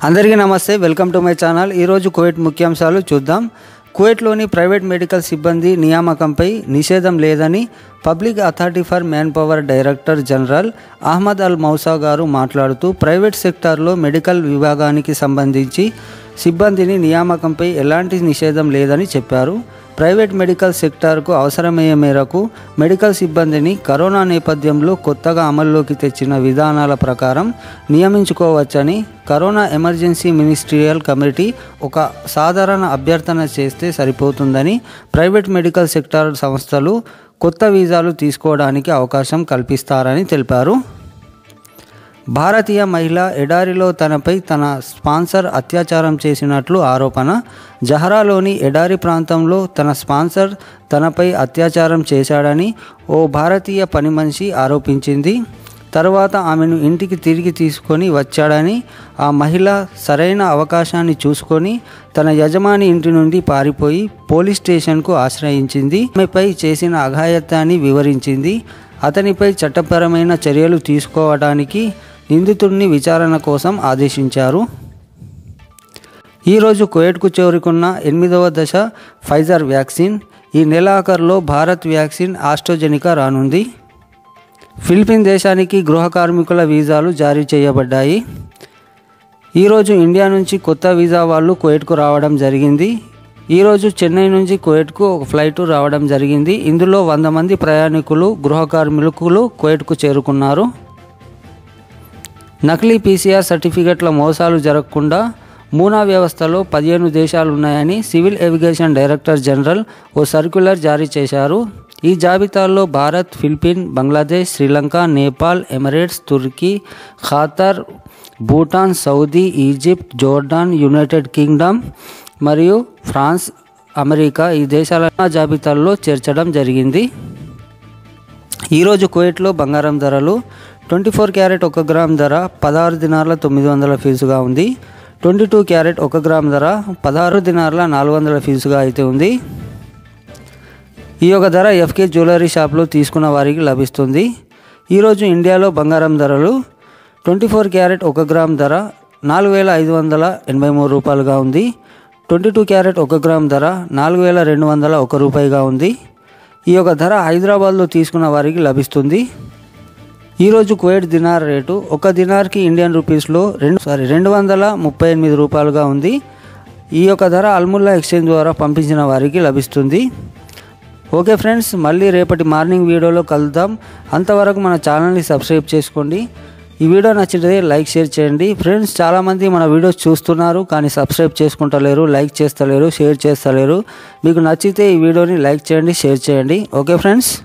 అందరికీ నమస్తే welcome to my channel ఈరోజు కువైట్ ముఖ్యాంశాలు చూద్దాం కువైట్లోని ప్రైవేట్ మెడికల్ సిబ్బంది నియామకంపై నిషేధం లేదని public authority for manpower director general Ahmed Al Mousa గారు మాట్లాడుతూ ప్రైవేట్ సెక్టార్లో మెడికల్ విభాగానికి సంబంధించి సిబ్బందిని నియామకంపై ఎలాంటి నిషేధం లేదని చెప్పారు ప్రైవేట్ మెడికల్ సెక్టార్కు అవసరమయ్యే మేరకు మెడికల్ సిబ్బందిని కరోనా నేపథ్యంలో కొత్తగా అమల్లోకి తెచ్చిన విధానాల ప్రకారం నియమించుకోవచ్చని కరోనా ఎమర్జెన్సీ మినిస్ట్రియల్ కమిటీ ఒక సాధారణ అభ్యర్థన చేస్తే సరిపోతుందని ప్రైవేట్ మెడికల్ సెక్టార్ సంస్థలు కొత్త వీసాలు తీసుకోవడానికి అవకాశం కల్పిస్తారని తెలిపారు భారతీయ మహిళ ఎడారిలో తనపై తన స్పాన్సర్ అత్యాచారం చేసినట్లు ఆరోపణ జహరాలోని ఎడారి ప్రాంతంలో తన స్పాన్సర్ తనపై అత్యాచారం చేశాడని ఓ భారతీయ పని మనిషి ఆరోపించింది తర్వాత ఆమెను ఇంటికి తిరిగి తీసుకొని వచ్చాడని ఆ మహిళ సరైన అవకాశాన్ని చూసుకొని తన యజమాని ఇంటి నుండి పారిపోయి పోలీస్ స్టేషన్కు ఆశ్రయించింది ఆమెపై చేసిన అఘాయత్యాన్ని వివరించింది అతనిపై చట్టపరమైన చర్యలు తీసుకోవడానికి నిందితుడిని విచారణ కోసం ఆదేశించారు ఈరోజు కువైట్కు చేరుకున్న ఎనిమిదవ దశ ఫైజర్ వ్యాక్సిన్ ఈ నెలాఖరులో భారత్ వ్యాక్సిన్ ఆస్ట్రోజెనికా రానుంది ఫిలిపిన్ దేశానికి గృహ కార్మికుల వీసాలు జారీ చేయబడ్డాయి ఈరోజు ఇండియా నుంచి కొత్త వీసా వాళ్ళు కువైట్కు రావడం జరిగింది ఈరోజు చెన్నై నుంచి కువైట్కు ఒక ఫ్లైట్ రావడం జరిగింది ఇందులో వంద మంది ప్రయాణికులు గృహ కార్మికులు కువైట్కు చేరుకున్నారు నకిలీ పీసీఆర్ సర్టిఫికెట్ల మోసాలు జరగకుండా మూనా వ్యవస్థలో పదిహేను దేశాలు ఉన్నాయని సివిల్ ఏవిగేషన్ డైరెక్టర్ జనరల్ ఓ సర్క్యులర్ జారీ చేశారు ఈ జాబితాలో Bharat Philippine Bangladesh Sri Lanka Nepal Emirates Turkey Qatar Bhutan Saudi Egypt Jordan United Kingdom మరియు ఫ్రాన్స్ అమెరికా ఈ దేశాల జాబితాల్లో చేర్చడం జరిగింది ఈరోజు కువైట్లో బంగారం ధరలు ట్వంటీ ఫోర్ క్యారెట్ ఒక గ్రామ్ ధర పదహారు దినార్ల తొమ్మిది వందల ఫీజుగా ఉంది ట్వంటీ టూ క్యారెట్ ఒక గ్రామ్ ధర పదహారు దినార్ల నాలుగు వందల ఫీజుగా అయితే ఉంది ఈ యొక్క ధర ఎఫ్కే జ్యువెలరీ షాప్లో తీసుకున్న వారికి లభిస్తుంది ఈరోజు ఇండియాలో బంగారం ధరలు ట్వంటీ ఫోర్ క్యారెట్ ఒక గ్రామ్ ధర నాలుగు వేల ఐదు వందల ఎనభై మూడు రూపాయలుగా ఉంది ట్వంటీ టూ క్యారెట్ ఒక గ్రామ్ ధర నాలుగు వేల రెండు వందల ఒక రూపాయిగా ఉంది ఈ యొక్క ధర హైదరాబాద్లో తీసుకున్న వారికి లభిస్తుంది ఈరోజు కువైట్ దినార్ రేటు ఒక దినార్కి ఇండియన్ రూపీస్లో రెండు సారీ రెండు వందల ముప్పై ఎనిమిది రూపాయలుగా ఉంది ఈ యొక్క ధర అల్ముల్లా ఎక్స్చేంజ్ ద్వారా పంపించిన వారికి లభిస్తుంది ఓకే ఫ్రెండ్స్ మళ్ళీ రేపటి మార్నింగ్ వీడియోలో కలుద్దాం అంతవరకు మన ఛానల్ని సబ్స్క్రైబ్ చేసుకోండి ఈ వీడియో నచ్చితే లైక్ షేర్ చేయండి ఫ్రెండ్స్ చాలామంది మన వీడియోస్ చూస్తున్నారు కానీ సబ్స్క్రైబ్ చేసుకుంటలేరు లైక్ చేస్తలేరు షేర్ చేస్తలేరు మీకు నచ్చితే ఈ వీడియోని లైక్ చేయండి షేర్ చేయండి ఓకే ఫ్రెండ్స్